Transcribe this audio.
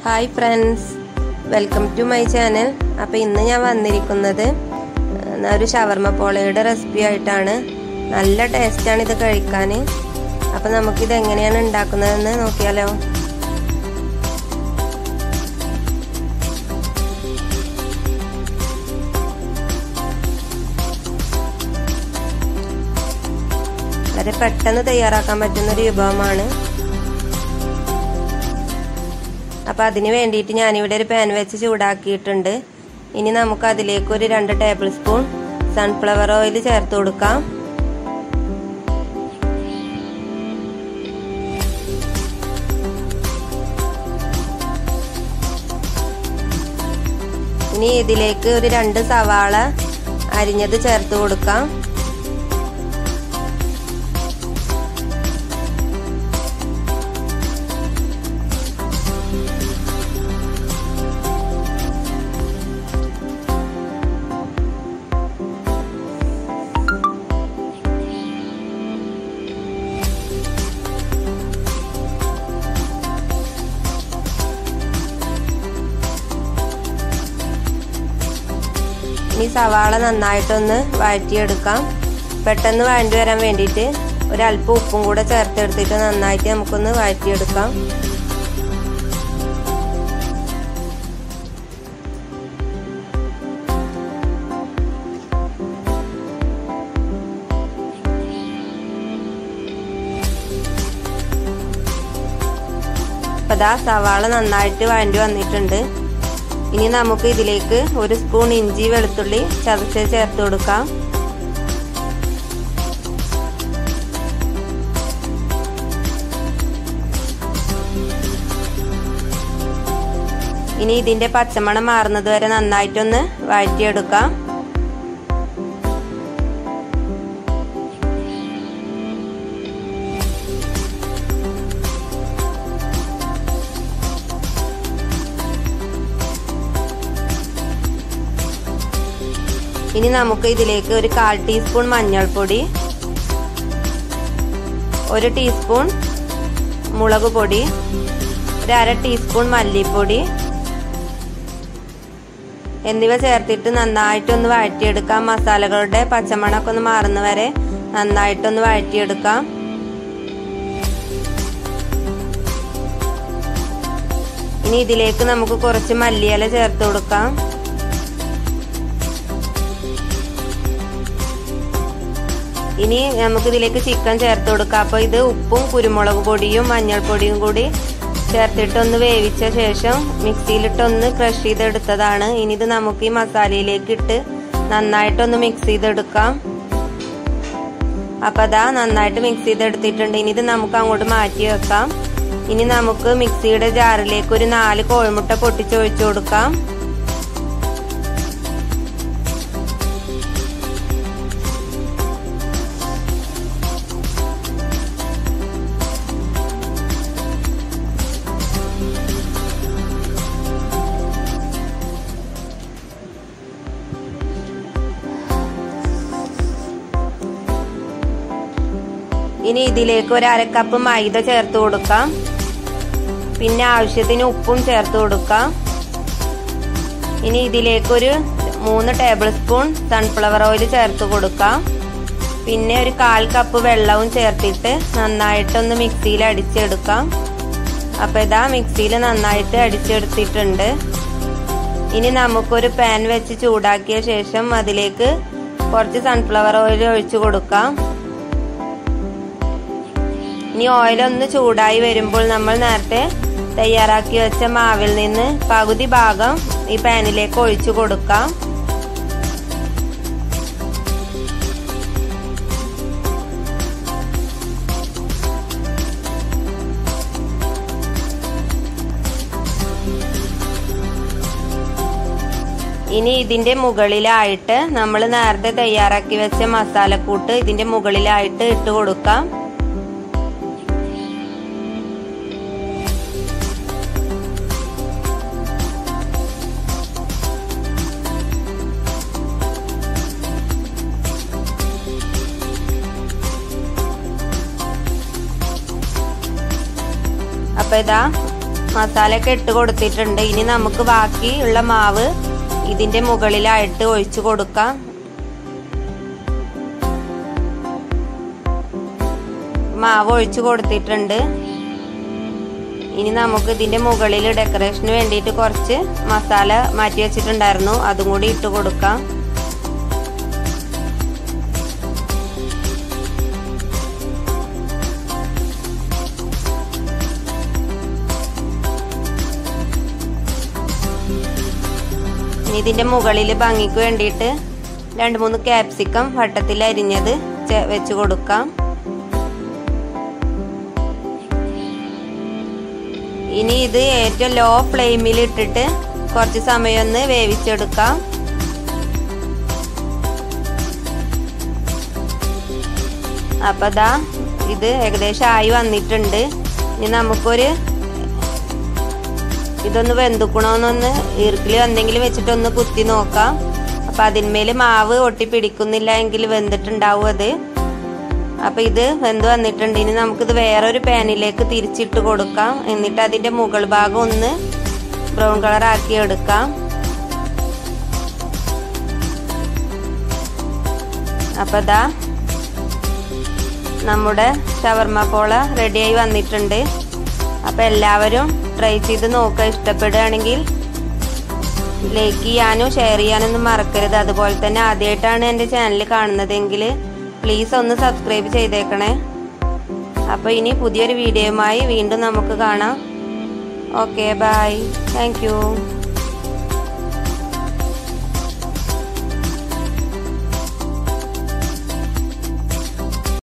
hi friends welcome to my channel അപ്പോൾ ഇന്ന് ഞാൻ വന്നിരിക്കുന്നത് ഏഹ്, ഒരു ഷവർമ പോളയുടെ റെസിപ്പി ആയിട്ടാണ് നല്ല ടേസ്റ്റാണ് ഇത് കഴിക്കാൻ അപ്പോൾ നമുക്കിത് എങ്ങനെയാണ് ഉണ്ടാക്കുന്നതെന്ന് നോക്കിയാലോ വളരെ പെട്ടെന്ന് തയ്യാറാക്കാൻ പറ്റുന്ന ഒരു വിഭവമാണ് അപ്പോൾ അതിന് വേണ്ടിയിട്ട് ഞാനിവിടെ ഒരു പാൻ വെച്ച് ചൂടാക്കിയിട്ടുണ്ട് ഇനി നമുക്ക് അതിലേക്ക് ഒരു രണ്ട് ടേബിൾ സ്പൂൺ സൺഫ്ലവർ ഓയിൽ ചേർത്ത് കൊടുക്കാം ഇനി ഇതിലേക്ക് ഒരു രണ്ട് സവാള അരിഞ്ഞത് ചേർത്ത് കൊടുക്കാം ഇനി സവാള നന്നായിട്ടൊന്ന് വഴറ്റിയെടുക്കാം പെട്ടെന്ന് വഴണ്ടി വരാൻ വേണ്ടിയിട്ട് ഒരല്പം ഉപ്പും കൂടെ ചേർത്തെടുത്തിട്ട് നന്നായിട്ട് നമുക്കൊന്ന് വഴറ്റിയെടുക്കാം അപ്പോൾ ദാ സവാള നന്നായിട്ട് വഴണ്ടി വന്നിട്ടുണ്ട് ഇനി നമുക്ക് ഇതിലേക്ക് ഒരു സ്പൂൺ ഇഞ്ചി വെളുത്തുള്ളി ചതച്ച് ചേർത്ത് കൊടുക്കാം ഇനി ഇതിന്റെ പച്ചമണം മാറുന്നത് വരെ നന്നായിട്ടൊന്ന് വഴറ്റിയെടുക്കാം ഇനി നമുക്ക് ഇതിലേക്ക് ഒരു കാൽ ടീസ്പൂൺ മഞ്ഞൾപ്പൊടി ഒരു ടീസ്പൂൺ മുളക് പൊടി ഒരു അര ടീസ്പൂൺ മല്ലിപ്പൊടി എന്നിവ ചേർത്തിട്ട് നന്നായിട്ടൊന്ന് വഴറ്റിയെടുക്കാം മസാലകളുടെ പച്ചമണമൊക്കെ ഒന്ന് മാറുന്ന വരെ നന്നായിട്ടൊന്ന് വഴറ്റിയെടുക്കാം ഇനി ഇതിലേക്ക് നമുക്ക് കുറച്ച് മല്ലിയില ചേർത്ത് കൊടുക്കാം ഇനി നമുക്ക് ഇതിലേക്ക് ചിക്കൻ ചേർത്ത് കൊടുക്കാം അപ്പോൾ ഇത് ഉപ്പും കുരുമുളക് പൊടിയും മഞ്ഞൾപ്പൊടിയും കൂടി ചേർത്തിട്ട് ഒന്ന് വേവിച്ച ശേഷം മിക്സിയിലിട്ടൊന്ന് ക്രഷ് ചെയ്തെടുത്തതാണ് ഇനി ഇത് നമുക്ക് ഈ മസാലയിലേക്ക് ഇട്ട് നന്നായിട്ടൊന്ന് മിക്സ് ചെയ്തെടുക്കാം അപ്പം അതാ നന്നായിട്ട് മിക്സ് ചെയ്തെടുത്തിട്ടുണ്ട് ഇനി ഇത് നമുക്ക് അങ്ങോട്ട് മാറ്റി വെക്കാം ഇനി നമുക്ക് മിക്സിയുടെ ജാറിലേക്ക് ഒരു നാല് കോഴിമുട്ട പൊട്ടിച്ചൊഴിച്ചു കൊടുക്കാം ഇനി ഇതിലേക്ക് ഒരു അരക്കപ്പ് മൈദ ചേർത്ത് കൊടുക്കാം പിന്നെ ആവശ്യത്തിന് ഉപ്പും ചേർത്ത് കൊടുക്കാം ഇനി ഇതിലേക്ക് ഒരു മൂന്ന് ടേബിൾ സ്പൂൺ സൺഫ്ലവർ ഓയിൽ ചേർത്ത് കൊടുക്കാം പിന്നെ ഒരു കാൽ കപ്പ് വെള്ളവും ചേർത്തിട്ട് നന്നായിട്ടൊന്ന് മിക്സിയിൽ അടിച്ചെടുക്കാം അപ്പോൾ ഇതാ മിക്സിയിൽ നന്നായിട്ട് അടിച്ചെടുത്തിട്ടുണ്ട് ഇനി നമുക്കൊരു പാൻ വെച്ച് ചൂടാക്കിയ ശേഷം അതിലേക്ക് കുറച്ച് സൺഫ്ലവർ ഓയിൽ ഒഴിച്ചു കൊടുക്കാം ഇനി ഓയിൽ ഒന്ന് ചൂടായി വരുമ്പോൾ നമ്മൾ നേരത്തെ തയ്യാറാക്കി വെച്ച മാവിൽ നിന്ന് പകുതി ഭാഗം ഈ പാനിലേക്ക് ഒഴിച്ചു കൊടുക്കാം ഇനി ഇതിന്റെ മുകളിലായിട്ട് നമ്മൾ നേരത്തെ തയ്യാറാക്കി വെച്ച മസാലക്കൂട്ട് ഇതിന്റെ മുകളിലായിട്ട് ഇട്ട് കൊടുക്കാം അപ്പൊ ഇതാ മസാലയൊക്കെ ഇട്ട് കൊടുത്തിട്ടുണ്ട് ഇനി നമുക്ക് ബാക്കി ഉള്ള മാവ് ഇതിന്റെ മുകളിലായിട്ട് ഒഴിച്ചു കൊടുക്കാം മാവ് ഒഴിച്ചു കൊടുത്തിട്ടുണ്ട് ഇനി നമുക്ക് ഇതിന്റെ മുകളിൽ ഡെക്കറേഷന് വേണ്ടിയിട്ട് കുറച്ച് മസാല മാറ്റി വെച്ചിട്ടുണ്ടായിരുന്നു അതും കൂടി ഇട്ട് കൊടുക്കാം ഇനി ഇതിന്റെ മുകളിൽ ഭംഗിക്ക് വേണ്ടിയിട്ട് രണ്ട് മൂന്ന് ക്യാപ്സിക്കം വട്ടത്തിൽ അരിഞ്ഞത് വെച്ച് കൊടുക്കാം ഇനി ഇത് ഏറ്റവും ലോ ഫ്ലെയിമിൽ ഇട്ടിട്ട് കുറച്ച് സമയം ഒന്ന് വേവിച്ചെടുക്കാം അപ്പൊ ദാ ഇത് ഏകദേശം ആയി വന്നിട്ടുണ്ട് ഇനി നമുക്കൊരു ഇതൊന്ന് വെന്തുക്കണോന്നൊന്ന് ഈർക്കിൽ എന്തെങ്കിലും വെച്ചിട്ടൊന്ന് കുത്തി നോക്കാം അപ്പൊ അതിന്മേൽ മാവ് ഒട്ടി പിടിക്കുന്നില്ല എങ്കിൽ വെന്തിട്ടുണ്ടാവും അത് അപ്പൊ ഇത് വെന്ത് വന്നിട്ടുണ്ട് ഇനി നമുക്കിത് വേറൊരു പാനിലേക്ക് തിരിച്ചിട്ട് കൊടുക്കാം എന്നിട്ട് അതിന്റെ മുകൾ ഭാഗം ഒന്ന് ബ്രൗൺ കളർ ആക്കി എടുക്കാം അപ്പൊ ദാ നമ്മുടെ ഷവർമ പോള റെഡിയായി വന്നിട്ടുണ്ട് അപ്പൊ എല്ലാവരും ട്രൈ ചെയ്ത് നോക്കുക ഇഷ്ടപ്പെടുകയാണെങ്കിൽ ലൈക്ക് ചെയ്യാനും ഷെയർ ചെയ്യാനൊന്നും മറക്കരുത് അതുപോലെ തന്നെ ആദ്യമായിട്ടാണ് എൻ്റെ ചാനൽ കാണുന്നതെങ്കിൽ പ്ലീസ് ഒന്ന് സബ്സ്ക്രൈബ് ചെയ്തേക്കണേ അപ്പോൾ ഇനി പുതിയൊരു വീഡിയോയുമായി വീണ്ടും നമുക്ക് കാണാം ഓക്കെ ബൈ താങ്ക്